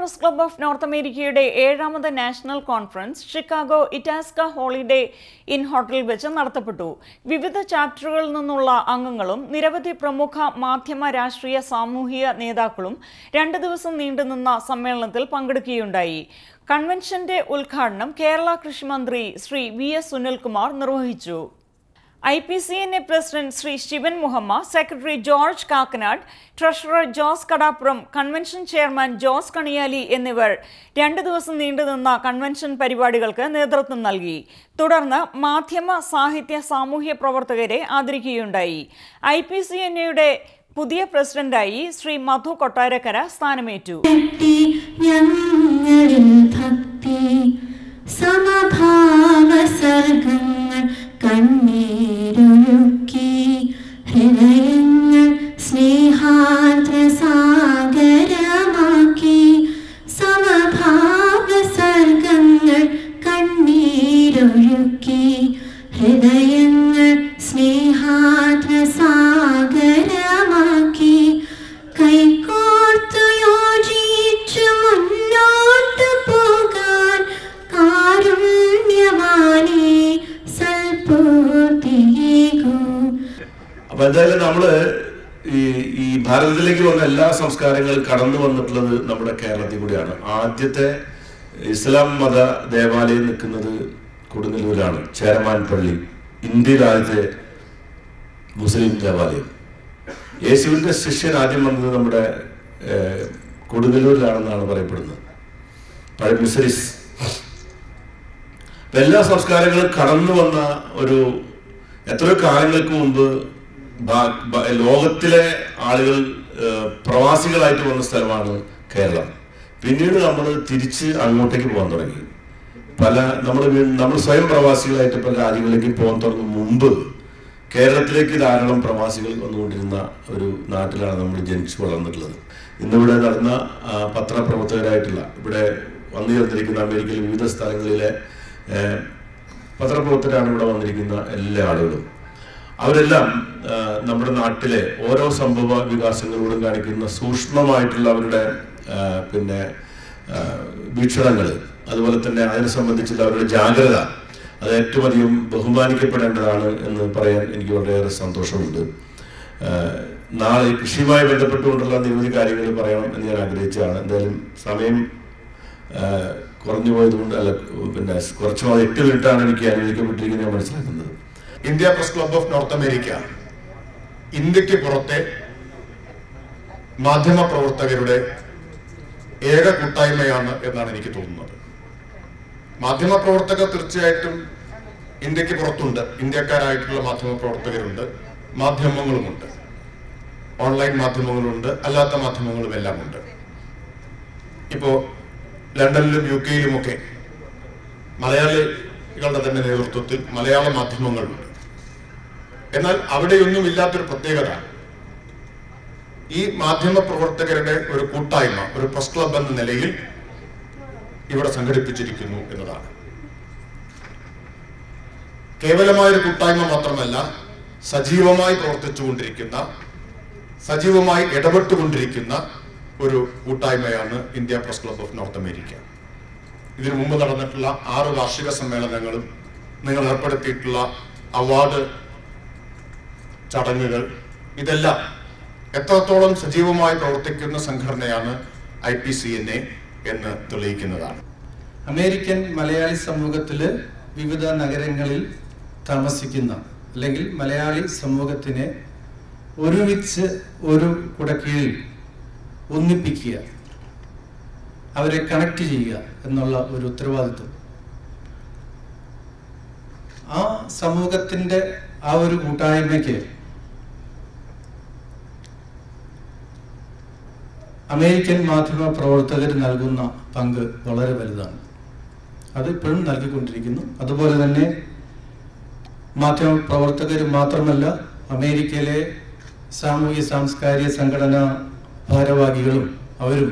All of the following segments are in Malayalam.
പ്രസ് ക്ലബ് ഓഫ് നോർത്ത് അമേരിക്കയുടെ ഏഴാമത് national conference Chicago Itasca Holiday Inn ഹോട്ടലിൽ വെച്ച് നടത്തപ്പെട്ടു വിവിധ ചാപ്റ്ററുകളിൽ നിന്നുള്ള അംഗങ്ങളും നിരവധി പ്രമുഖ മാധ്യമ രാഷ്ട്രീയ സാമൂഹിക നേതാക്കളും രണ്ട് ദിവസം നീണ്ടുനിന്ന സമ്മേളനത്തിൽ പങ്കെടുക്കുകയുണ്ടായി കൺവെൻഷന്റെ ഉദ്ഘാടനം കേരള കൃഷിമന്ത്രി ശ്രീ വി എസ് സുനിൽകുമാർ നിർവഹിച്ചു I P C N A president Shri Sivan Muhamma secretary George Kakkanad treasurer Jose Kadappuram convention chairman Jose Kaniyali എന്നിവർ രണ്ട് ദിവസം നീണ്ടുനിന്ന കൺവെൻഷൻ പരിപാടികൾക്ക് നേതൃത്വം നൽകി തുടർന്ന് മാധ്യമ സാഹിത്യ സാമൂഹ്യ പ്രവർത്തകരെ ആദരിക്കുകയുണ്ടായി ഐ പി സി എൻ എയുടെ പുതിയ പ്രസിഡന്റായി ശ്രീ മധു കൊട്ടാരക്കര സ്ഥാനമേറ്റു ഭക്തി ഞങ്ങളിൽ ഭക്തി സമഭാവ സർഗങ്ങൾ കണ്ണീരൊഴുക്കി ഹൃദയങ്ങൾ സ്നേഹാദ്ര സാഗരമാക്കി സമഭാവ സർഗങ്ങൾ കണ്ണീരൊഴുക്കി ഹൃദയങ്ങൾ സ്നേഹാദ്ര സാഗരമാക്കി കൈകോർത്തു യോജിച്ചു മുന്നോട്ടു പോകാൻ കാരുണ്യവാനേ സൽപൂർത്തിയേകൂ അപ്പൊ എന്തായാലും നമ്മള് ഈ ഈ ഭാരതത്തിലേക്ക് വന്ന എല്ലാ സംസ്കാരങ്ങളും കടന്നു വന്നിട്ടുള്ളത് നമ്മുടെ കേരളത്തിൽ കൂടിയാണ് ആദ്യത്തെ ഇസ്ലാം മത ദേവാലയം നിൽക്കുന്നത് കൊടുങ്ങല്ലൂരാണ് ചേരമാൻ പള്ളി ഇന്ത്യയിൽ ആദ്യത്തെ മുസ്ലിം ദേവാലയം യേശുവിന്റെ ശിഷ്യൻ ആദ്യം വന്നത് നമ്മുടെ ഏഹ്, കൊടുങ്ങല്ലൂരിലാണെന്നാണ് പറയപ്പെടുന്നത് പഴയ മിസരിസ് അപ്പൊ എല്ലാ സംസ്കാരങ്ങളും കടന്നു വന്ന ഒരു എത്രയോ കാലങ്ങൾക്ക് മുമ്പ് ഭാ- ഭ- ലോകത്തിലെ ആളുകൾ ഏഹ്, പ്രവാസികളായിട്ട് വന്ന സ്ഥലമാണ് കേരളം പിന്നീട് നമ്മൾ തിരിച്ച് അങ്ങോട്ടേക്ക് പോകാൻ തുടങ്ങി പല നമ്മൾ നമ്മൾ സ്വയം പ്രവാസികളായിട്ട് പല രാജ്യങ്ങളിലേക്ക് പോകാൻ തുടങ്ങും മുമ്പ് കേരളത്തിലേക്ക് ധാരാളം പ്രവാസികൾ വന്നുകൊണ്ടിരുന്ന ഒരു നാട്ടിലാണ് നമ്മൾ ജനിച്ചു വളർന്നിട്ടുള്ളത് ഇന്നിവിടെ നടന്ന ആ, പത്രപ്രവർത്തകരായിട്ടുള്ള ഇവിടെ വന്നു ചേർന്നിരിക്കുന്ന അമേരിക്കയിലെ വിവിധ സ്ഥലങ്ങളിലെ ഏഹ്, പത്രപ്രവർത്തകരാണ് ഇവിടെ വന്നിരിക്കുന്ന എല്ലാ ആളുകളും അവരെല്ലാം ആ, നമ്മുടെ നാട്ടിലെ ഓരോ സംഭവ വികാസങ്ങളോടും കാണിക്കുന്ന സൂക്ഷ്മമായിട്ടുള്ള അവരുടെ ആ, പിന്നെ വീക്ഷണങ്ങൾ അതുപോലെ തന്നെ അതിനെ സംബന്ധിച്ചുള്ള അവരുടെ ജാഗ്രത അത് ഏറ്റവും അധികം ബഹുമാനിക്കപ്പെടേണ്ടതാണ് എന്ന് പറയാൻ എനിക്ക് വളരെയേറെ സന്തോഷമുണ്ട് ആ, നാളെ കൃഷിയുമായി ബന്ധപ്പെട്ടുകൊണ്ടുള്ള നിരവധി കാര്യങ്ങൾ പറയണം എന്ന് ഞാൻ ആഗ്രഹിച്ചതാണ് എന്തായാലും സമയം ആ, കുറഞ്ഞു പോയതുകൊണ്ട് അല്ല പിന്നെ കുറച്ച് മാസം എട്ട് മിനിറ്റാണ് എനിക്ക് അനുവദിക്കപ്പെട്ടിരിക്കുന്നത് ഞാൻ മനസ്സിലാക്കുന്നത് India press club of North America ഇന്ത്യക്ക് പുറത്തെ മാധ്യമ പ്രവർത്തകരുടെ ഏക കൂട്ടായ്മയാണ് എന്നാണ് എനിക്ക് തോന്നുന്നത് മാധ്യമ പ്രവർത്തകർ തീർച്ചയായിട്ടും ഇന്ത്യക്ക് പുറത്തുണ്ട് ഇന്ത്യക്കാരായിട്ടുള്ള മാധ്യമ പ്രവർത്തകരുണ്ട് മാധ്യമങ്ങളുമുണ്ട് ഓൺലൈൻ മാധ്യമങ്ങളുണ്ട് അല്ലാത്ത മാധ്യമങ്ങളും എല്ലാം ഉണ്ട് ഇപ്പോ ലണ്ടനിലും യു കെയിലുമൊക്കെ മലയാളികളുടെ തന്നെ നേതൃത്വത്തിൽ മലയാള മാധ്യമങ്ങളുണ്ട് എന്നാൽ അവിടെയൊന്നും ഇല്ലാത്തൊരു പ്രത്യേകത ഈ മാധ്യമ പ്രവർത്തകരുടെ ഒരു കൂട്ടായ്മ ഒരു പ്രസ് ക്ലബ് എന്ന നിലയിൽ ഇവിടെ സംഘടിപ്പിച്ചിരിക്കുന്നു എന്നതാണ് കേവലമായ ഒരു കൂട്ടായ്മ മാത്രമല്ല സജീവമായി പ്രവർത്തിച്ചുകൊണ്ടിരിക്കുന്ന സജീവമായി ഇടപെട്ടുകൊണ്ടിരിക്കുന്ന ഒരു കൂട്ടായ്മയാണ് India press club of North America ഇതിനു മുമ്പ് നടന്നിട്ടുള്ള ആറ് വാർഷിക സമ്മേളനങ്ങളും നിങ്ങൾ ഏർപ്പെടുത്തിയിട്ടുള്ള അവാർഡ് ചടങ്ങുകൾ ഇതെല്ലാം എത്രത്തോളം സജീവമായി പ്രവർത്തിക്കുന്ന സംഘടനയാണ് I P C N A എന്ന് തെളിയിക്കുന്നതാണ് അമേരിക്കൻ മലയാളി സമൂഹത്തിൽ വിവിധ നഗരങ്ങളിൽ താമസിക്കുന്ന അല്ലെങ്കിൽ മലയാളി സമൂഹത്തിനെ ഒരുമിച്ച് ഒരു കുടക്കീഴിൽ ഒന്നിപ്പിക്കുക അവരെ കണക്ട് ചെയ്യുക എന്നുള്ള ഒരു ഉത്തരവാദിത്വം ആ സമൂഹത്തിൻ്റെ ആ ഒരു കൂട്ടായ്മയ്ക്ക് അമേരിക്കൻ മാധ്യമ പ്രവർത്തകർ നൽകുന്ന പങ്ക് വളരെ വലുതാണ് അത് ഇപ്പോഴും നൽകിക്കൊണ്ടിരിക്കുന്നു അതുപോലെ തന്നെ മാധ്യമ പ്രവർത്തകർ മാത്രമല്ല അമേരിക്കയിലെ സാമൂഹ്യ സാംസ്കാരിക സംഘടനാ ഭാരവാഹികളും അവരും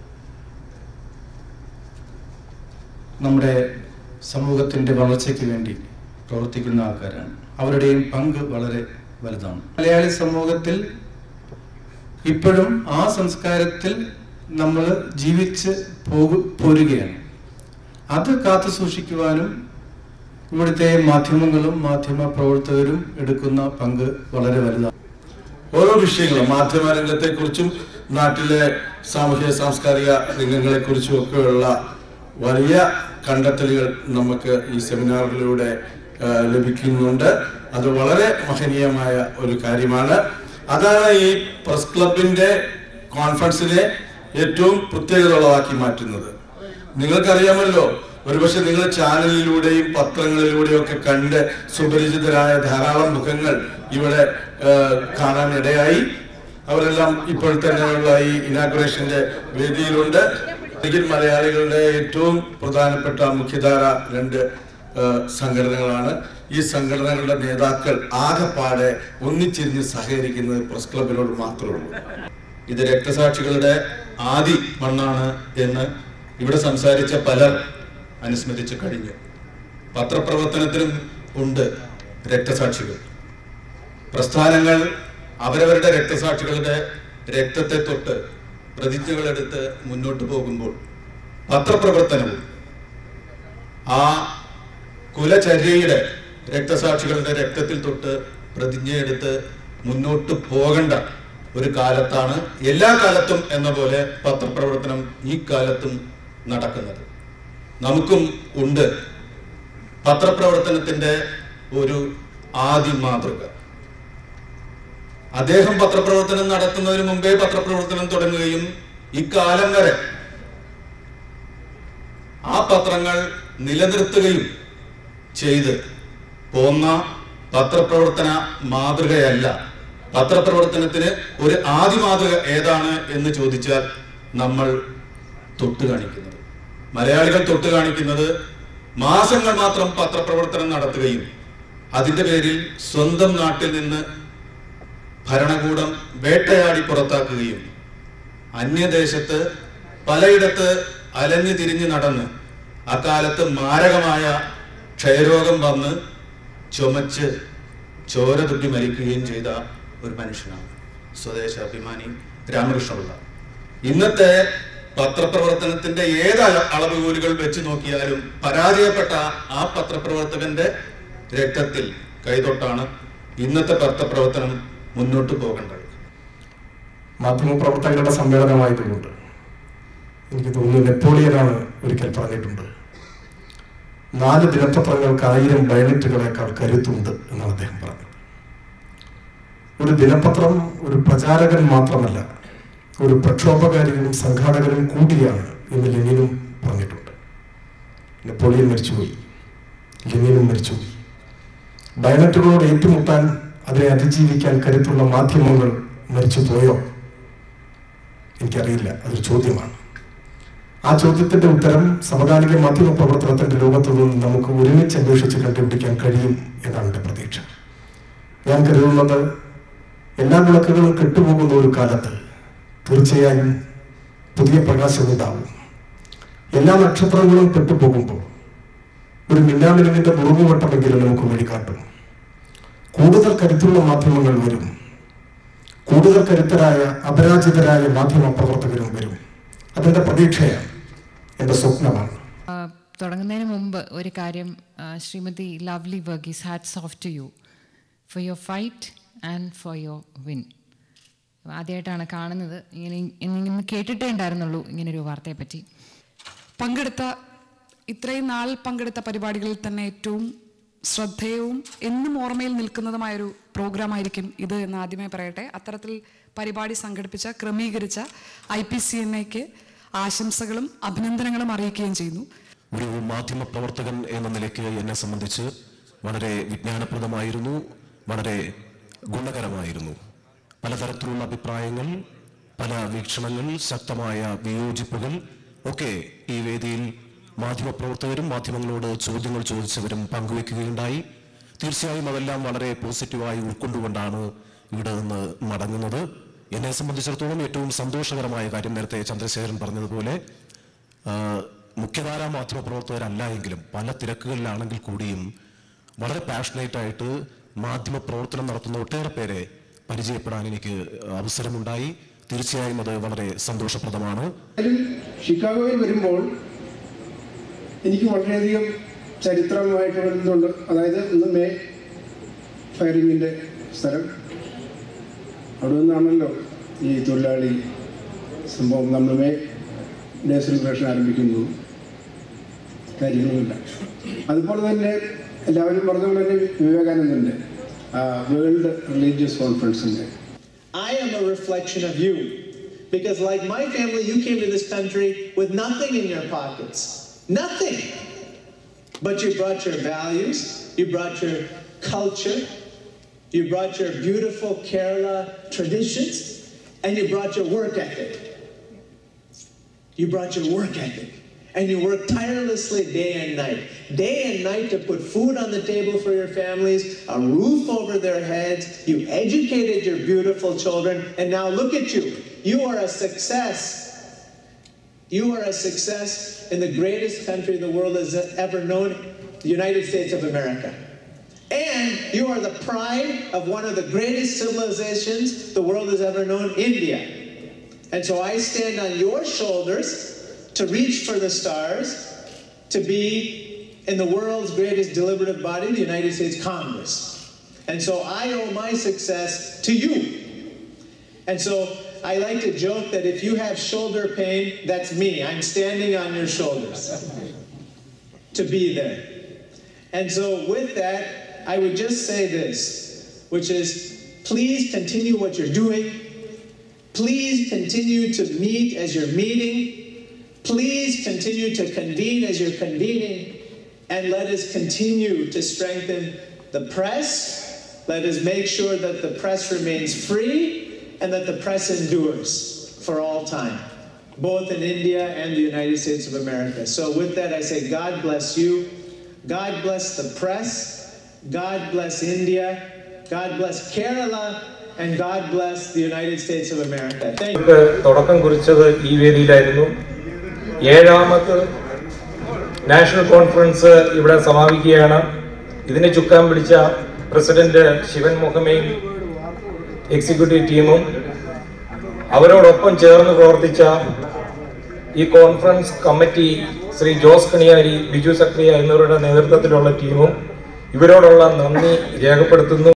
നമ്മുടെ സമൂഹത്തിൻ്റെ വളർച്ചയ്ക്ക് വേണ്ടി പ്രവർത്തിക്കുന്ന ആൾക്കാരാണ് അവരുടെയും പങ്ക് വളരെ വലുതാണ് മലയാളി സമൂഹത്തിൽ ഇപ്പോഴും ആ സംസ്കാരത്തിൽ നമ്മൾ ജീവിച്ച് പോകു പോരുകയാണ് അത് കാത്തു സൂക്ഷിക്കുവാനും ഇവിടുത്തെ മാധ്യമങ്ങളും മാധ്യമ പ്രവർത്തകരും എടുക്കുന്ന പങ്ക് വളരെ വലുതാണ് ഓരോ വിഷയങ്ങളും മാധ്യമ രംഗത്തെക്കുറിച്ചും നാട്ടിലെ സാമൂഹ്യ സാംസ്കാരിക രംഗങ്ങളെക്കുറിച്ചും ഒക്കെയുള്ള വലിയ കണ്ടെത്തലുകൾ നമുക്ക് ഈ സെമിനാറിലൂടെ ആ, ലഭിക്കുന്നുണ്ട് അത് വളരെ മഹനീയമായ ഒരു കാര്യമാണ് അതാണ് ഈ പ്രസ് ക്ലബിന്റെ കോൺഫറൻസിനെ ഏറ്റവും പ്രത്യേകത ഉള്ളതാക്കി മാറ്റുന്നത് നിങ്ങൾക്കറിയാമല്ലോ ഒരുപക്ഷെ നിങ്ങൾ ചാനലിലൂടെയും പത്രങ്ങളിലൂടെയും ഒക്കെ കണ്ട് സുപരിചിതരായ ധാരാളം മുഖങ്ങൾ ഇവിടെ ആ, കാണാൻ ഇടയായി അവരെല്ലാം ഇപ്പോൾ തന്നെയുള്ള ഈ ഇനാഗുറേഷന്റെ വേദിയിലുണ്ട് ഇതിൽ മലയാളികളുടെ ഏറ്റവും പ്രധാനപ്പെട്ട മുഖ്യധാര രണ്ട് ആ, സംഘടനകളാണ് ഈ സംഘടനകളുടെ നേതാക്കൾ ആകെപ്പാടെ ഒന്നിച്ചിരിഞ്ഞ് സഹകരിക്കുന്നത് പ്രസ് ക്ലബിനോട് മാത്രമേ ഉള്ളൂ ഇത് രക്തസാക്ഷികളുടെ ആദി മണ്ണാണ് എന്ന് ഇവിടെ സംസാരിച്ച പലർ അനുസ്മരിച്ചു കഴിഞ്ഞു പത്രപ്രവർത്തനത്തിനും ഉണ്ട് രക്തസാക്ഷികൾ പ്രസ്ഥാനങ്ങൾ അവരവരുടെ രക്തസാക്ഷികളുടെ രക്തത്തെ തൊട്ട് പ്രതിജ്ഞകളെടുത്ത് മുന്നോട്ട് പോകുമ്പോൾ പത്രപ്രവർത്തനവും ആ കുലചര്യയുടെ രക്തസാക്ഷികളുടെ രക്തത്തിൽ തൊട്ട് പ്രതിജ്ഞയെടുത്ത് മുന്നോട്ട് പോകേണ്ട ഒരു കാലത്താണ് എല്ലാ കാലത്തും എന്ന പോലെ പത്രപ്രവർത്തനം ഈ കാലത്തും നടക്കുന്നത് നമുക്കും ഉണ്ട് പത്രപ്രവർത്തനത്തിന്റെ ഒരു ആദി മാതൃക അദ്ദേഹം പത്രപ്രവർത്തനം നടത്തുന്നതിന് മുമ്പേ പത്രപ്രവർത്തനം തുടങ്ങുകയും ഇക്കാലം വരെ ആ പത്രങ്ങൾ നിലനിർത്തുകയും ചെയ്ത് പോന്ന പത്രപ്രവർത്തന മാതൃകയല്ല പത്രപ്രവർത്തനത്തിന് ഒരു ആദ്യ മാതൃക ഏതാണ് എന്ന് ചോദിച്ചാൽ നമ്മൾ തൊട്ട് കാണിക്കുന്നത് മലയാളികൾ തൊട്ട് കാണിക്കുന്നത് മാസങ്ങൾ മാത്രം പത്രപ്രവർത്തനം നടത്തുകയും അതിന്റെ പേരിൽ സ്വന്തം നാട്ടിൽ നിന്ന് ഭരണകൂടം വേട്ടയാടി പുറത്താക്കുകയും അന്യദേശത്ത് പലയിടത്ത് അലഞ്ഞു തിരിഞ്ഞ് നടന്ന് അക്കാലത്ത് മാരകമായ ക്ഷയരോഗം വന്ന് ചുമച്ച് ചോര തുപ്പി മരിക്കുകയും ചെയ്ത ഒരു മനുഷ്യനാണ് സ്വദേശാഭിമാനി രാമകൃഷ്ണപിള്ള ഇന്നത്തെ പത്രപ്രവർത്തനത്തിന്റെ ഏത് അള- അളവുകോലുകൾ വെച്ച് നോക്കിയാലും പരാജയപ്പെട്ട ആ പത്രപ്രവർത്തകന്റെ രക്തത്തിൽ കൈതൊട്ടാണ് ഇന്നത്തെ പത്രപ്രവർത്തനം മുന്നോട്ട് പോകേണ്ടത് മാധ്യമപ്രവർത്തകരുടെ സമ്മേളനമായതുകൊണ്ട് എനിക്ക് തോന്നുന്നു നെപ്പോളിയനാണ് ഒരിക്കൽ പറഞ്ഞിട്ടുണ്ട് നാല് ദിനപത്രങ്ങൾക്ക് ആയിരം ബയലറ്റുകളേക്കാൾ കരുത്തുണ്ട് എന്നാണ് അദ്ദേഹം പറഞ്ഞത് ഒരു ദിനപത്രം ഒരു പ്രചാരകൻ മാത്രമല്ല ഒരു പ്രക്ഷോഭകാരിയും സംഘാടകനും കൂടിയാണ് എന്ന് ലെനിനും പറഞ്ഞിട്ടുണ്ട് നെപ്പോളിയൻ മരിച്ചുപോയി ലെനിനും മരിച്ചുപോയി ബയലറ്റുകളോട് ഏറ്റുമുട്ടാൻ അതിനെ അതിജീവിക്കാൻ കരുത്തുള്ള മാധ്യമങ്ങൾ മരിച്ചു പോയോ എനിക്കറിയില്ല അതൊരു ചോദ്യമാണ് ആ ചോദ്യത്തിന്റെ ഉത്തരം സമകാലിക മാധ്യമ പ്രവർത്തനത്തിന്റെ ലോകത്തു നിന്ന് നമുക്ക് ഒരുമിച്ച് അന്വേഷിച്ച് കണ്ടുപിടിക്കാൻ കഴിയും എന്നാണ് എൻ്റെ പ്രതീക്ഷ ഞാൻ കരുതുന്നത് എല്ലാ വിളക്കുകളും കെട്ടുപോകുന്ന ഒരു കാലത്ത് തീർച്ചയായും പുതിയ പ്രകാശം ഉണ്ടാവും എല്ലാ നക്ഷത്രങ്ങളും കെട്ടുപോകുമ്പോൾ ഒരു മിന്നാമിനിന്റെ നുറുങ്ങുവട്ടമെങ്കിലും നമുക്ക് വഴികാട്ടും കൂടുതൽ കരുത്തുള്ള മാധ്യമങ്ങൾ വരും കൂടുതൽ കരുത്തരായ അപരാജിതരായ മാധ്യമ പ്രവർത്തകരും വരും അതെന്റെ പ്രതീക്ഷയാണ് എന്റെ സ്വപ്നമാണ് ആ, തുടങ്ങുന്നതിന് മുമ്പ് ഒരു കാര്യം ആ, Shrimati Lovely Varghese hats off to you for your fight and for your win ആദ്യമായിട്ടാണ് കാണുന്നത് ഇങ്ങനെ ഇങ്ങനെ കേട്ടിട്ടേ ഉണ്ടായിരുന്നുള്ളൂ ഇങ്ങനൊരു വാർത്തയെപ്പറ്റി പങ്കെടുത്ത ഇത്രയും നാൾ പങ്കെടുത്ത പരിപാടികളിൽ തന്നെ ഏറ്റവും ശ്രദ്ധേയവും എന്നും ഓർമ്മയിൽ നിൽക്കുന്നതുമായൊരു പ്രോഗ്രാം ആയിരിക്കും ഇത് എന്ന് ആദ്യമേ പറയട്ടെ അത്തരത്തിൽ പരിപാടി സംഘടിപ്പിച്ച ക്രമീകരിച്ച ഐ പി സി എൻ എക്ക് ആശംസകളും അഭിനന്ദനങ്ങളും അറിയിക്കുകയും ചെയ്യുന്നു ഒരു മാധ്യമ പ്രവർത്തകൻ എന്ന നിലയ്ക്ക് എന്നെ സംബന്ധിച്ച് വളരെ വിജ്ഞാനപ്രദമായിരുന്നു വളരെ ഗുണകരമായിരുന്നു പലതരത്തിലുള്ള അഭിപ്രായങ്ങൾ പല വീക്ഷണങ്ങൾ ശക്തമായ വിയോജിപ്പുകൾ ഒക്കെ ഈ വേദിയിൽ മാധ്യമപ്രവർത്തകരും മാധ്യമങ്ങളോട് ചോദ്യങ്ങൾ ചോദിച്ചവരും പങ്കുവെക്കുകയുണ്ടായി തീർച്ചയായും അതെല്ലാം വളരെ പോസിറ്റീവായി ഉൾക്കൊണ്ടുകൊണ്ടാണ് ഇവിടെ നിന്ന് മടങ്ങുന്നത് എന്നെ സംബന്ധിച്ചിടത്തോളം ഏറ്റവും സന്തോഷകരമായ കാര്യം നേരത്തെ ചന്ദ്രശേഖരൻ പറഞ്ഞതുപോലെ ആ, മുഖ്യധാരാ മാധ്യമ പ്രവർത്തകരല്ല എങ്കിലും പല തിരക്കുകളിലാണെങ്കിൽ കൂടിയും വളരെ പാഷനേറ്റ് ആയിട്ട് മാധ്യമ പ്രവർത്തനം നടത്തുന്ന ഒട്ടേറെ പേരെ പരിചയപ്പെടാൻ എനിക്ക് അവസരമുണ്ടായി തീർച്ചയായും അത് വളരെ സന്തോഷപ്രദമാണ് എന്നാലും ഷിക്കാഗോയിൽ വരുമ്പോൾ എനിക്ക് വളരെയധികം ചരിത്രമായിട്ട് വരുന്നുണ്ട് അതായത് ഇന്ന് മേ ഫയറിങ്ങിൻ്റെ സ്ഥലം അവിടെ നിന്നാണല്ലോ ഈ തൊഴിലാളി സംഭവം നമ്മൾ മേ ഡേ സെലിബ്രേഷൻ ആരംഭിക്കുന്നു കാര്യങ്ങളുമില്ല അതുപോലെ തന്നെ എല്ലാവരും പറഞ്ഞ പോലെ തന്നെ വിവേകാനന്ദൻ്റെ വേൾഡ് റിലീജിയസ് കോൺഫറൻസിൻ്റെ I am a reflection of you. Because, like my family, you came to this country with nothing in your pockets. Nothing. But you brought your values, you brought your culture, you brought your beautiful Kerala traditions, and you brought your work ethic. You brought your work ethic. And you worked tirelessly day and night. Day and night to put food on the table for your families, a roof over their heads. You educated your beautiful children. And now look at you. You are a success. You are a success in the greatest country the world has ever known, the United States of America. And you are the pride of one of the greatest civilizations the world has ever known, India. And so I stand on your shoulders to reach for the stars, to be in the world's greatest deliberative body, the United States Congress. And so I owe my success to you. And so I like to joke that if you have shoulder pain, that's me. I'm standing on your shoulders to be there. And so with that, I would just say this, which is please continue what you're doing. Please continue to meet as you're meeting. Please continue to convene as you're convening. And let us continue to strengthen the press. Let us make sure that the press remains free and that the press endures for all time, both in India and the United States of America. So, with that, I say, God bless you. God bless the press. God bless India. God bless Kerala. And God bless the United States of America. Thank you. നമുക്ക് തുടക്കം കുറിച്ചത് ഈ വേദിയിലായിരുന്നു ഏഴാമത് നാഷണൽ കോൺഫറൻസ് ഇവിടെ സമാപിക്കുകയാണ് ഇതിനെ ചുക്കാൻ പിടിച്ച പ്രസിഡന്റ് ശിവൻ മുഹമ്മയും എക്സിക്യൂട്ടീവ് ടീമും അവരോടൊപ്പം ചേർന്ന് പ്രവർത്തിച്ച ഈ കോൺഫറൻസ് കമ്മിറ്റി ശ്രീ ജോസ് കണിയാരി ബിജു സക്രിയ എന്നിവരുടെ നേതൃത്വത്തിലുള്ള ടീമും ഇവരോടുള്ള നന്ദി രേഖപ്പെടുത്തുന്നു